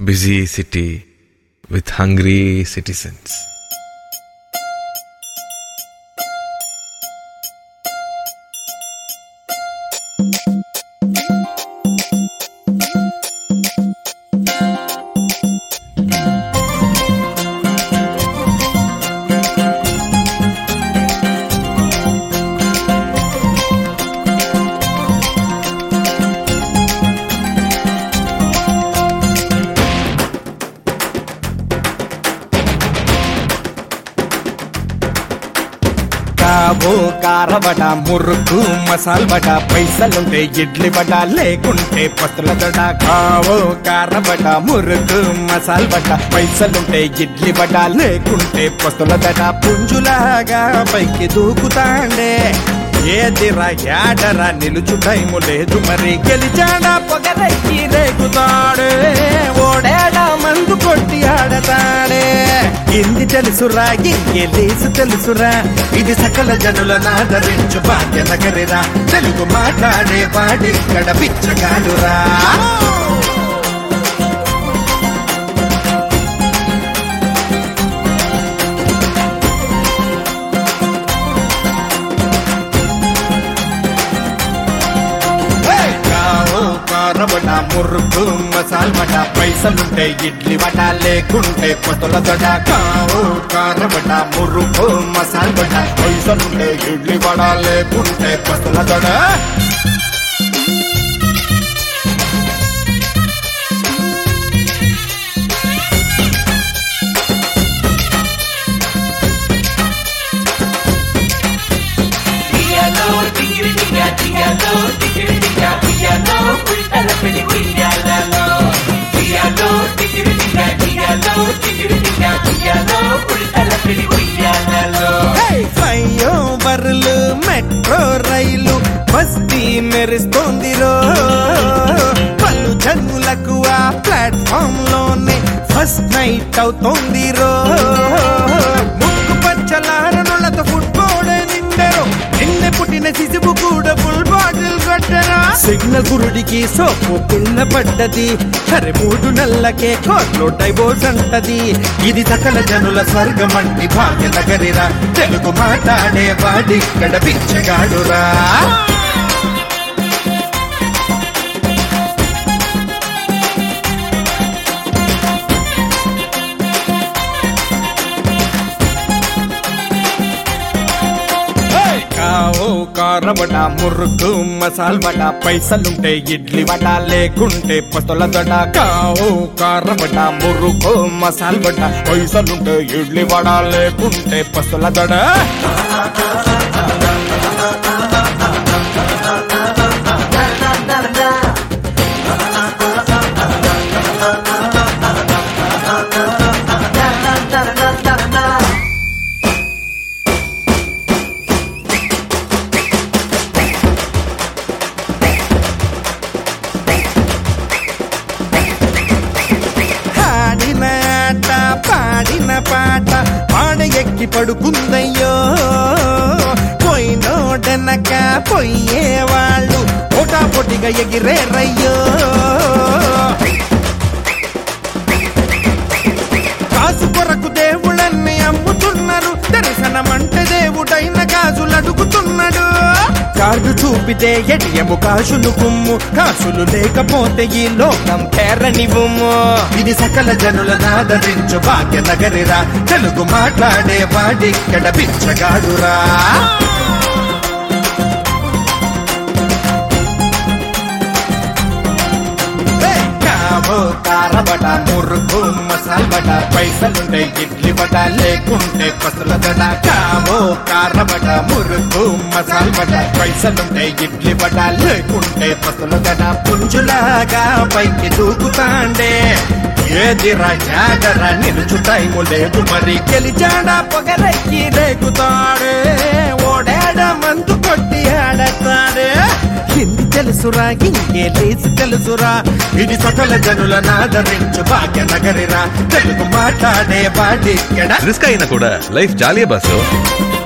busy city with hungry citizens. కావో కారబట murukku మసాల్ బట పైసలుంటే idli బట లేకుంటే పస్తుల దడ కావో కారబట మురుకు మసాల్ బట పైసలుంటే ఇడ్లీ బట లేకుంటే పస్తుల దడ పుంజులాగా పైకి దూకుతాండే ఏదిరా యాడరా నిలుచు టైము లేదు మరి గెలిచాడా పొగరెక్కి రేగుతాడే ఓడేడా మందు కొట్టి ఆడతాడే ఇంది తెలుసురా ఇంకెలీసు తెలుసురా ఇది సకల జనుల నాదరించు భాగ్య నగరిరా తెలుగు మాట్లాడే వాడిక్కడ పిచ్చగాడురా కావు కారబట మురుకు మసాల్ బట పైసలుంటే ఇడ్లీ బట లేకుంటే కొత్తల దడ కావు కారబట మురుకు మసాల్ బట పైసలుంటే ఇడ్లీ బట లేకుంటే కొత్తల దడ ఉయ్యాలో టింగిరి టింగా టింగాలో టింగిరి టింగా ఉయ్యాలో ఉల్టల పెళ్లి ఉయ్యాలలో ఉయ్యాలో టింగిరి టింగా టింగాలో టింగిరి టింగా ఉయ్యాలో ఉల్టల పెళ్లి ఉయ్యాలలో ఫ్లైఓవర్లు మెట్రో రైలు బస్తీ మెరుస్తోందిరో పలు జన్ములకు ఆ ప్లాట్ఫామ్ లోనే ఫస్ట్ నైట్ అవుతోందిరో ముక్కు పచ్చలారనులతో ఫుట్బాల్ నిండరు నిన్న పుట్టిన శిశువు కూడా ఫుల్ బాటిల్ కొట్టరా సిగ్నల్ గురుడికి సోపు పిల్ల పడ్డది అరే మూడు నెలలకే కోర్టులో డైవోర్స్ అంటది ఇది సకల జనుల స్వర్గం అంటి భాగ్య నగరిరా తెలుగు మాట్లాడే వాడిక్కడ పిచ్చగాడురా కావు కారబట మురుకు మసాల్ బట పైసలుంటే ఇడ్లీ వడ లేకుంటే పస్తుల దడ కావు కారబట మురుకు మసాల్ బట పైసలుంటే ఇడ్లీ వడ లేకుంటే పస్తుల దడ ఆడిన ఆట పాడిన పాట పాడ ఎక్కి పడుకుందయ్యో పోయినోడనక పోయేవాళ్ళు పోటా పొటిగా ఎగిరేరయ్యో కాసు కొరకు దేవుళ్ళన్ని అమ్ముతున్నారు దర్శనమంటే దేవుడైన కాసులు అడుగుతున్నాడు కార్డు చూపితే ఎడియము కాసులు కుమ్ము కాసులు లేకపోతే ఈ లోకం పేరనివ్వము ఇది సకల జనుల నాదరించు భాగ్య నగరిరా తెలుగు మాట్లాడే వాడిక్కడ పిచ్చగాడురా కావో కారబట మురుకు మసాల్ బట పైసలుంటే ఇడ్లీ బట లేకుంటే పసుల దడ కావో కారబట మురుకు మసాల్ బట పైసలుంటే ఇడ్లీ బట లేకుంటే పసుల దడ పుంజులాగా పైకి దూకుతాండే ఏదిరా జాగర నిలుచు టైము లేదు మరి గెలిచాడా పొగరెక్కి రేగుతాడే ఓడాడ మందు కొట్టి ఆడతాడే హిందీ తెలుసురా ఇంకే లేసి తెలుసురా ఇది సకల జనుల నాదరించు భాగ్య నగరిరా తెలుగు మాట్లాడే వాడిక్కడ రిస్క్ అయినా కూడా లైఫ్ జాలియే బాసు